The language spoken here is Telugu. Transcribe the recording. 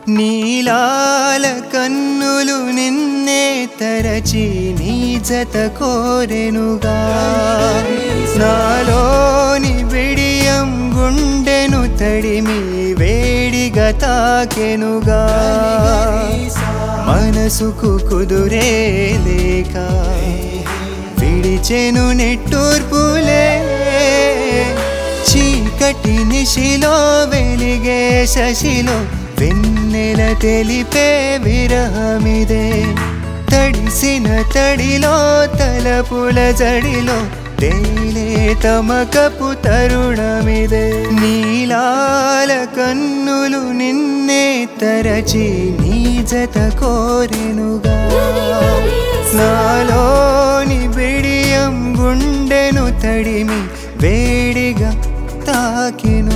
నీలాల కన్నులు నిన్నే తరచి నీ జత కోరెనుగా నాలోని బిడియం గుండెను తడిమి వేడిగా తాకెనుగా మనసుకు కుదురే లేక విడిచెను నెట్టూర్పులే చీకటి నిశిలో వెలిగే శశిలో వెన్నెల తెలిపే విరహమిదే తడిసిన తడిలో తలపుల జడిలో తేలే తమకపు తరుణమిదే నీలాల కన్నులు నిన్నే తరచి నీ జత కోరెనుగా నాలోని బిడియం గుండెను తడిమి వేడిగా తాకిను